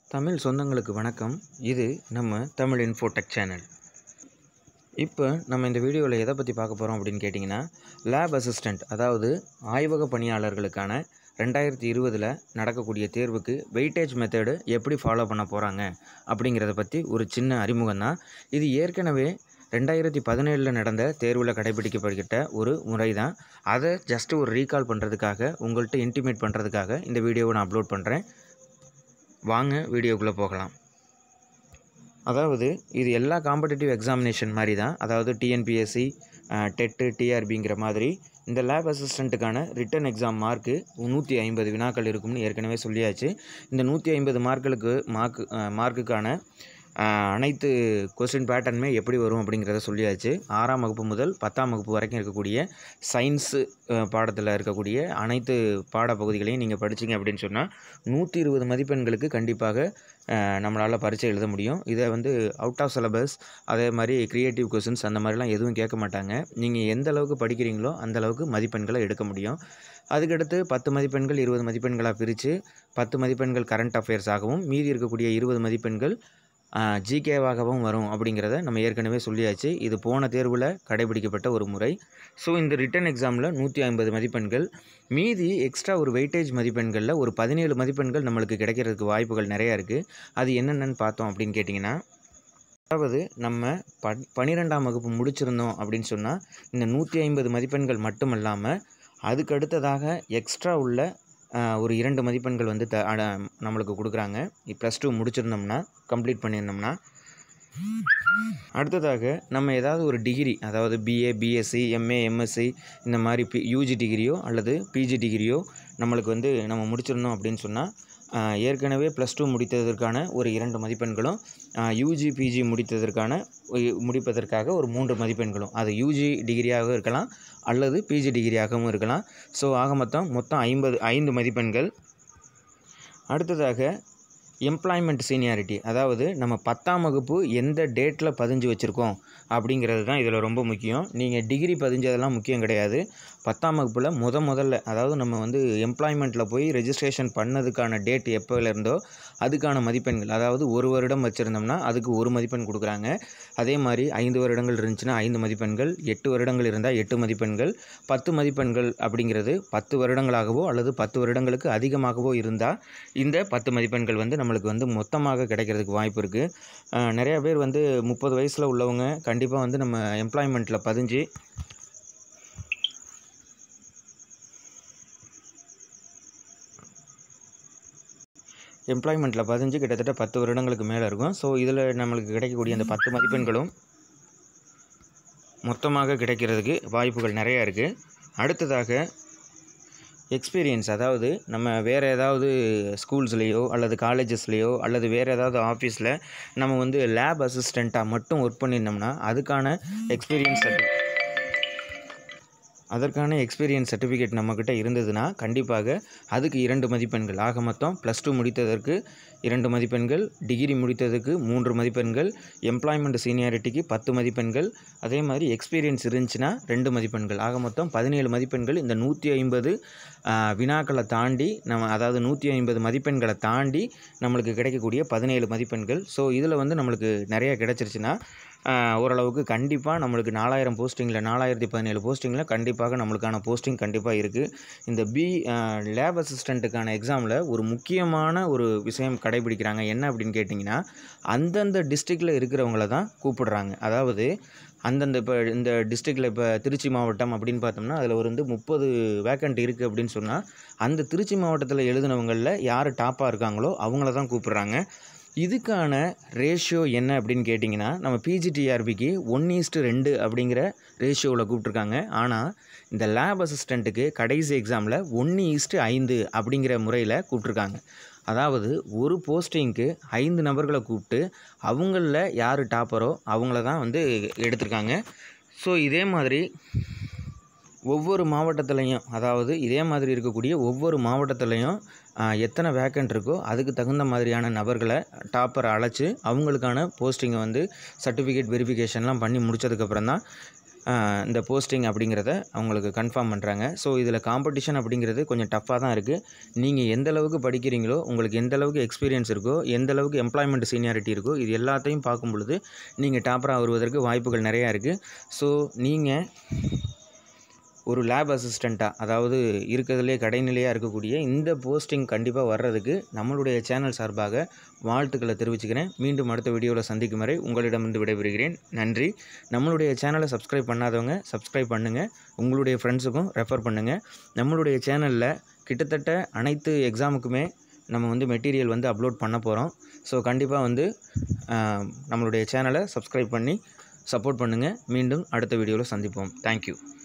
தமிழ் சொந்தங்களுக்கு வணக்கம் இது நம்ம தமிழ் இன்ஃபோடெக் சேனல் இப்போ நம்ம இந்த வீடியோவில் எதை பற்றி பார்க்க போகிறோம் அப்படின்னு கேட்டிங்கன்னா லேப் அசிஸ்டண்ட் அதாவது ஆய்வக பணியாளர்களுக்கான ரெண்டாயிரத்தி இருபதில் நடக்கக்கூடிய தேர்வுக்கு வெயிட்டேஜ் மெத்தடு எப்படி ஃபாலோ பண்ண போகிறாங்க அப்படிங்கிறத பற்றி ஒரு சின்ன அறிமுகம் தான் இது ஏற்கனவே ரெண்டாயிரத்தி பதினேழில் நடந்த தேர்வில் கடைபிடிக்கப்படுகிட்ட ஒரு முறை தான் அதை ஜஸ்ட்டு ஒரு ரீகால் பண்ணுறதுக்காக உங்கள்கிட்ட இன்டிமேட் பண்ணுறதுக்காக இந்த வீடியோவை நான் அப்லோட் பண்ணுறேன் வாங்க வீடியோக்குள்ளே போகலாம் அதாவது இது எல்லா காம்படிட்டிவ் எக்ஸாமினேஷன் மாதிரி தான் அதாவது டிஎன்பிஎஸ்சி டெட்டு டிஆர்பிங்கிற மாதிரி இந்த லேப் அசிஸ்டண்ட்டுக்கான ரிட்டன் எக்ஸாம் மார்க்கு நூற்றி ஐம்பது வினாக்கள் இருக்கும்னு ஏற்கனவே சொல்லியாச்சு இந்த நூற்றி ஐம்பது மார்க்களுக்கு மார்க்கு மார்க்குக்கான அனைத்து கொஸ்டின் பேட்டர்னுமே எப்படி வரும் அப்படிங்கிறத சொல்லியாச்சு ஆறாம் வகுப்பு முதல் பத்தாம் வகுப்பு வரைக்கும் இருக்கக்கூடிய சயின்ஸு பாடத்தில் இருக்கக்கூடிய அனைத்து பாடப்பகுதிகளையும் நீங்கள் படிச்சிங்க அப்படின்னு சொன்னால் நூற்றி இருபது மதிப்பெண்களுக்கு கண்டிப்பாக நம்மளால் பரீட்சை எழுத முடியும் இதை வந்து அவுட் ஆஃப் சிலபஸ் அதே மாதிரி க்ரியேட்டிவ் கொஸ்டின்ஸ் அந்த மாதிரிலாம் எதுவும் கேட்க மாட்டாங்க நீங்கள் எந்த அளவுக்கு படிக்கிறீங்களோ அந்த அளவுக்கு மதிப்பெண்களை எடுக்க முடியும் அதுக்கடுத்து பத்து மதிப்பெண்கள் இருபது மதிப்பெண்களாக பிரித்து பத்து மதிப்பெண்கள் கரண்ட் அஃபேர்ஸாகவும் மீதி இருக்கக்கூடிய இருபது மதிப்பெண்கள் ஜிகேவாகவும் வரும் அப்படிங்கிறத நம்ம ஏற்கனவே சொல்லியாச்சு இது போன தேர்வில் கடைபிடிக்கப்பட்ட ஒரு முறை ஸோ இந்த ரிட்டன் எக்ஸாமில் நூற்றி ஐம்பது மதிப்பெண்கள் மீதி எக்ஸ்ட்ரா ஒரு வெயிட்டேஜ் மதிப்பெண்களில் ஒரு பதினேழு மதிப்பெண்கள் நம்மளுக்கு கிடைக்கிறதுக்கு வாய்ப்புகள் நிறையா இருக்குது அது என்னென்னு பார்த்தோம் அப்படின்னு கேட்டிங்கன்னா அதாவது நம்ம ப பன்னிரெண்டாம் வகுப்பு முடிச்சிருந்தோம் அப்படின்னு சொன்னால் இந்த நூற்றி ஐம்பது மதிப்பெண்கள் மட்டும் இல்லாமல் அதுக்கு அடுத்ததாக எக்ஸ்ட்ரா உள்ள ஒரு இரண்டு மதிப்பெண்கள் வந்து த நம்மளுக்கு கொடுக்குறாங்க ப்ளஸ் டூ முடிச்சிருந்தோம்னா கம்ப்ளீட் பண்ணியிருந்தோம்னா அடுத்ததாக நம்ம ஏதாவது ஒரு டிகிரி அதாவது பிஏ பிஎஸ்சி எம்ஏ எம்எஸ்சி இந்த மாதிரி பி யூஜி டிகிரியோ அல்லது பிஜி டிகிரியோ நம்மளுக்கு வந்து நம்ம முடிச்சிருந்தோம் அப்படின்னு சொன்னால் ஏற்கனவே ப்ளஸ் டூ முடித்ததற்கான ஒரு இரண்டு மதிப்பெண்களும் யூஜி பிஜி முடித்ததற்கான முடிப்பதற்காக ஒரு மூன்று மதிப்பெண்களும் அது யூஜி டிகிரியாக இருக்கலாம் அல்லது பிஜி டிகிரியாகவும் இருக்கலாம் ஸோ ஆக மொத்தம் மொத்தம் ஐம்பது ஐந்து மதிப்பெண்கள் அடுத்ததாக எம்ப்ளாய்மெண்ட் சீனியாரிட்டி அதாவது நம்ம பத்தாம் வகுப்பு எந்த டேட்டில் பதிஞ்சு வச்சுருக்கோம் அப்படிங்கிறது தான் இதில் ரொம்ப முக்கியம் நீங்கள் டிகிரி பதிஞ்சதெல்லாம் முக்கியம் கிடையாது பத்தாம் வகுப்பில் முத முதல்ல அதாவது நம்ம வந்து எம்ப்ளாய்மெண்ட்டில் போய் ரெஜிஸ்ட்ரேஷன் பண்ணதுக்கான டேட் எப்போலேருந்தோ அதுக்கான மதிப்பெண்கள் அதாவது ஒரு வருடம் வச்சுருந்தோம்னா அதுக்கு ஒரு மதிப்பெண் கொடுக்குறாங்க அதே மாதிரி ஐந்து வருடங்கள் இருந்துச்சுன்னா ஐந்து மதிப்பெண்கள் எட்டு வருடங்கள் இருந்தால் எட்டு மதிப்பெண்கள் பத்து மதிப்பெண்கள் அப்படிங்கிறது பத்து வருடங்களாகவோ அல்லது பத்து வருடங்களுக்கு அதிகமாகவோ இருந்தால் இந்த பத்து மதிப்பெண்கள் வந்து நம்மளுக்கு வந்து மொத்தமாக கிடைக்கிறதுக்கு வாய்ப்பு இருக்குது நிறையா பேர் வந்து முப்பது வயசில் உள்ளவங்க கண்டிப்பாக வந்து நம்ம எம்ப்ளாய்மெண்ட்டில் பதிஞ்சு எம்ப்ளாய்மெண்ட்டில் பதிஞ்சு கிட்டத்தட்ட பத்து வருடங்களுக்கு மேலே இருக்கும் ஸோ இதில் நம்மளுக்கு கிடைக்கக்கூடிய அந்த பத்து மதிப்பெண்களும் மொத்தமாக கிடைக்கிறதுக்கு வாய்ப்புகள் நிறையா இருக்குது அடுத்ததாக எக்ஸ்பீரியன்ஸ் அதாவது நம்ம வேறு ஏதாவது ஸ்கூல்ஸ்லேயோ அல்லது காலேஜஸ்லேயோ அல்லது வேறு ஏதாவது ஆஃபீஸில் நம்ம வந்து லேப் அசிஸ்டண்ட்டாக மட்டும் ஒர்க் பண்ணியிருந்தோம்னா அதுக்கான எக்ஸ்பீரியன்ஸ் சர்டிஃபிகேட் அதற்கான எக்ஸ்பீரியன்ஸ் சர்டிஃபிகேட் நம்மக்கிட்ட இருந்ததுன்னா கண்டிப்பாக அதுக்கு இரண்டு மதிப்பெண்கள் ஆக மொத்தம் ப்ளஸ் டூ முடித்ததற்கு இரண்டு மதிப்பெண்கள் டிகிரி முடித்ததுக்கு மூன்று மதிப்பெண்கள் எம்ப்ளாய்மெண்ட் சீனியாரிட்டிக்கு பத்து மதிப்பெண்கள் அதே மாதிரி எக்ஸ்பீரியன்ஸ் இருந்துச்சுன்னா ரெண்டு மதிப்பெண்கள் ஆக மொத்தம் பதினேழு மதிப்பெண்கள் இந்த நூற்றி ஐம்பது வினாக்களை தாண்டி நம்ம அதாவது நூற்றி ஐம்பது மதிப்பெண்களை தாண்டி நம்மளுக்கு கிடைக்கக்கூடிய பதினேழு மதிப்பெண்கள் ஸோ இதில் வந்து நம்மளுக்கு நிறைய கிடச்சிருச்சுன்னா ஓரளவுக்கு கண்டிப்பாக நம்மளுக்கு நாலாயிரம் போஸ்டிங்கில் நாலாயிரத்தி பதினேழு போஸ்டிங்கில் கண்டிப்பாக நம்மளுக்கான போஸ்டிங் கண்டிப்பாக இருக்குது இந்த பி லேப் அசிஸ்டண்ட்டுக்கான எக்ஸாமில் ஒரு முக்கியமான ஒரு விஷயம் கடைபிடிக்கிறாங்க என்ன அப்படின்னு கேட்டிங்கன்னா அந்தந்த டிஸ்ட்ரிக்டில் இருக்கிறவங்கள தான் கூப்பிடுறாங்க அதாவது அந்தந்த இப்போ இந்த டிஸ்ட்ரிக்டில் இப்போ திருச்சி மாவட்டம் அப்படின்னு பார்த்தோம்னா அதில் ஒரு வந்து முப்பது வேக்கண்ட் இருக்குது அப்படின்னு சொன்னால் அந்த திருச்சி மாவட்டத்தில் எழுதினவங்களில் யார் டாப்பாக இருக்காங்களோ அவங்கள தான் கூப்பிட்றாங்க இதுக்கான ரேஷியோ என்ன அப்படின்னு கேட்டிங்கன்னா நம்ம பிஜிடிஆர்பிக்கு ஒன் ஈஸ்ட்டு ரெண்டு அப்படிங்கிற ரேஷியோவில் கூப்பிட்ருக்காங்க ஆனால் இந்த லேப் அசிஸ்டண்ட்டுக்கு கடைசி எக்ஸாமில் ஒன்று ஈஸ்ட்டு ஐந்து அப்படிங்கிற முறையில் கூப்பிட்ருக்காங்க அதாவது ஒரு போஸ்டிங்க்கு ஐந்து நபர்களை கூப்பிட்டு அவங்களில் யார் டாப்பரோ அவங்கள தான் வந்து எடுத்திருக்காங்க ஸோ இதே மாதிரி ஒவ்வொரு மாவட்டத்துலேயும் அதாவது இதே மாதிரி இருக்கக்கூடிய ஒவ்வொரு மாவட்டத்துலேயும் எத்தனை வேக்கண்ட் இருக்கோ அதுக்கு தகுந்த மாதிரியான நபர்களை டாப்பரை அழைச்சி அவங்களுக்கான போஸ்டிங்கை வந்து சர்டிஃபிகேட் வெரிஃபிகேஷன்லாம் பண்ணி முடித்ததுக்கப்புறம் தான் ஆஹ், இந்த போஸ்டிங் அப்படிங்கிறத அவங்களுக்கு கன்ஃபார்ம் பண்ணுறாங்க ஸோ இதில் காம்படிஷன் அப்படிங்கிறது கொஞ்சம் டஃப்பாக தான் இருக்குது நீங்கள் எந்த அளவுக்கு படிக்கிறீங்களோ உங்களுக்கு எந்த அளவுக்கு எக்ஸ்பீரியன்ஸ் இருக்கோ எந்த அளவுக்கு எம்ப்ளாய்மெண்ட் சீனியாரிட்டி இருக்கோ இது எல்லாத்தையும் பார்க்கும் பொழுது நீங்கள் டாப்பராக வருவதற்கு வாய்ப்புகள் நிறையா இருக்குது ஸோ நீங்கள் ஒரு லேப் அசிஸ்டண்ட்டாக அதாவது இருக்கிறதுலே கடைநிலையாக இருக்கக்கூடிய இந்த போஸ்டிங் கண்டிப்பாக வர்றதுக்கு நம்மளுடைய சேனல் சார்பாக வாழ்த்துக்களை தெரிவிச்சுக்கிறேன் மீண்டும் அடுத்த வீடியோவில் சந்திக்கும் வரை உங்களிடமிருந்து விடைபெறுகிறேன் நன்றி நம்மளுடைய சேனலை சப்ஸ்கிரைப் பண்ணாதவங்க சப்ஸ்கிரைப் பண்ணுங்கள் உங்களுடைய ஃப்ரெண்ட்ஸுக்கும் ரெஃபர் பண்ணுங்கள் நம்மளுடைய சேனலில் கிட்டத்தட்ட அனைத்து எக்ஸாமுக்குமே நம்ம வந்து மெட்டீரியல் வந்து அப்லோட் பண்ண போகிறோம் ஸோ கண்டிப்பாக வந்து ஆஹ், நம்மளுடைய சேனலை சப்ஸ்கிரைப் பண்ணி சப்போர்ட் பண்ணுங்கள் மீண்டும் அடுத்த வீடியோவில் சந்திப்போம் தேங்க்யூ